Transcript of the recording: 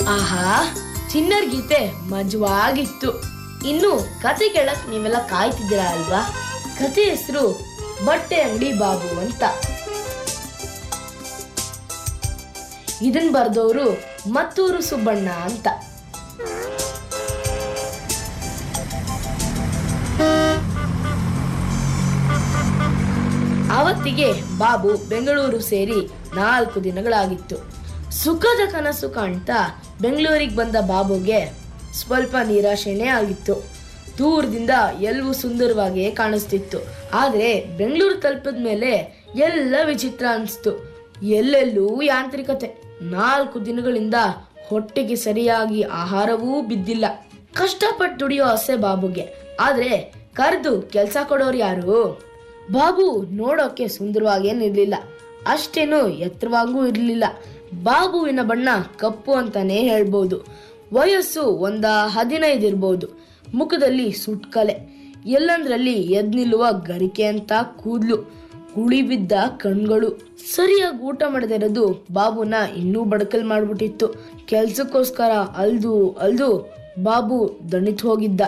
ಆಹಾ ಚಿನ್ನರ್ ಗೀತೆ ಮಜವಾಗಿತ್ತು ಇನ್ನು ಕತೆ ಕೇಳಕ್ ನೀವೆಲ್ಲ ಕಾಯ್ತಿದ್ದೀರಾ ಅಲ್ವಾ ಕತೆ ಹೆಸರು ಬಟ್ಟೆ ಅಂಗಡಿ ಬಾಬು ಅಂತ ಇದನ್ ಬರ್ದವರು ಮತ್ತೂರು ಸುಬ್ಬಣ್ಣ ಅಂತ ಆವತ್ತಿಗೆ ಬಾಬು ಬೆಂಗಳೂರು ಸೇರಿ ನಾಲ್ಕು ದಿನಗಳಾಗಿತ್ತು ಸುಖದ ಕನಸು ಕಾಣ್ತಾ ಬೆಂಗಳೂರಿಗೆ ಬಂದ ಬಾಬುಗೆ ಸ್ವಲ್ಪ ನಿರಾಶೆನೇ ಆಗಿತ್ತು ದೂರದಿಂದ ಎಲ್ಲವೂ ಸುಂದರವಾಗಿಯೇ ಕಾಣಿಸ್ತಿತ್ತು ಆದರೆ ಬೆಂಗಳೂರು ತಲುಪಿದ ಮೇಲೆ ಎಲ್ಲ ವಿಚಿತ್ರ ಅನಿಸ್ತು ಎಲ್ಲೆಲ್ಲೂ ಯಾಂತ್ರಿಕತೆ ನಾಲ್ಕು ದಿನಗಳಿಂದ ಹೊಟ್ಟೆಗೆ ಸರಿಯಾಗಿ ಆಹಾರವೂ ಬಿದ್ದಿಲ್ಲ ಕಷ್ಟಪಟ್ಟು ದುಡಿಯೋ ಆಸೆ ಬಾಬುಗೆ ಆದ್ರೆ ಕರೆದು ಕೆಲಸ ಕೊಡೋರು ಯಾರು ಬಾಬು ನೋಡೋಕೆ ಸುಂದರವಾಗೇನಿರ್ಲಿಲ್ಲ ಅಷ್ಟೇನು ಎತ್ತರವಾಗೂ ಇರಲಿಲ್ಲ ಬಾಬುವಿನ ಬಣ್ಣ ಕಪ್ಪು ಅಂತಾನೆ ಹೇಳ್ಬೋದು ವಯಸ್ಸು ಒಂದ ಹದಿನೈದು ಇರ್ಬೋದು ಮುಖದಲ್ಲಿ ಸುಟ್ಕಲೆ ಎಲ್ಲಂದ್ರಲ್ಲಿ ಎದ್ ನಿಲ್ಲುವ ಗರಿಕೆ ಅಂತ ಕೂದ್ಲು ಗುಳಿ ಬಿದ್ದ ಕಣ್ಗಳು ಸರಿಯಾಗಿ ಊಟ ಮಾಡದಿರೋದು ಬಾಬುನ ಇನ್ನೂ ಬಡಕಲ್ ಮಾಡ್ಬಿಟ್ಟಿತ್ತು ಕೆಲ್ಸಕ್ಕೋಸ್ಕರ ಅಲ್ದು ಅಲ್ದು ಬಾಬು ದಣಿತು ಹೋಗಿದ್ದ